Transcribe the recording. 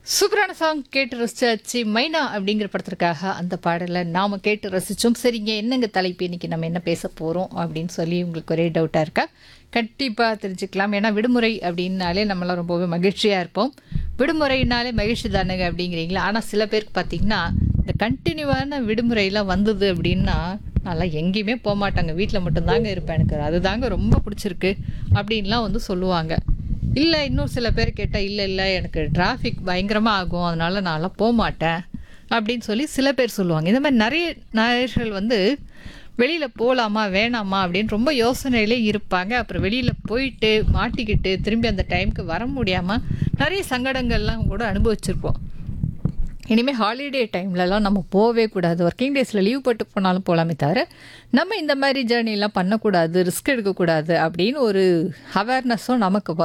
சூப்பரான சாங் கேட்டு ரசிச்சாச்சு மைனா அப்படிங்கிற படத்திற்காக அந்த பாடலை நாம் கேட்டு ரசித்தோம் சரிங்க என்னங்க தலைப்பு இன்னைக்கு நம்ம என்ன பேச போகிறோம் அப்படின்னு சொல்லி உங்களுக்கு ஒரே டவுட்டாக இருக்கா கண்டிப்பாக தெரிஞ்சுக்கலாம் ஏன்னா விடுமுறை அப்படின்னாலே நம்மளாம் ரொம்பவே மகிழ்ச்சியாக இருப்போம் விடுமுறைனாலே மகிழ்ச்சி தானுங்க அப்படிங்கிறீங்களா ஆனால் சில பேருக்கு பார்த்தீங்கன்னா இந்த கண்டினியூவான விடுமுறையெல்லாம் வந்தது அப்படின்னா நான்லாம் எங்கேயுமே போக மாட்டாங்க வீட்டில் மட்டும்தாங்க இருப்பேன் எனக்கு அதுதாங்க ரொம்ப பிடிச்சிருக்கு அப்படின்லாம் வந்து சொல்லுவாங்க இல்லை இன்னும் சில பேர் கேட்டால் இல்லை இல்லை எனக்கு டிராஃபிக் பயங்கரமாக ஆகும் அதனால நான்லாம் போக மாட்டேன் அப்படின்னு சொல்லி சில பேர் சொல்லுவாங்க இந்த மாதிரி நிறைய நேயர்கள் வந்து வெளியில் போகலாமா வேணாமா அப்படின்னு ரொம்ப யோசனையிலே இருப்பாங்க அப்புறம் வெளியில் போயிட்டு மாட்டிக்கிட்டு திரும்பி அந்த டைமுக்கு வர முடியாமல் நிறைய சங்கடங்கள்லாம் கூட அனுபவிச்சிருப்போம் இனிமேல் ஹாலிடே டைம்லலாம் நம்ம போகவே கூடாது ஒர்க்கிங் டேஸில் லீவ் போட்டு போனாலும் போகலாமே தவிர நம்ம இந்த மாதிரி ஜேர்னிலாம் பண்ணக்கூடாது ரிஸ்க் எடுக்கக்கூடாது அப்படின்னு ஒரு அவேர்னஸும் நமக்கு வரும்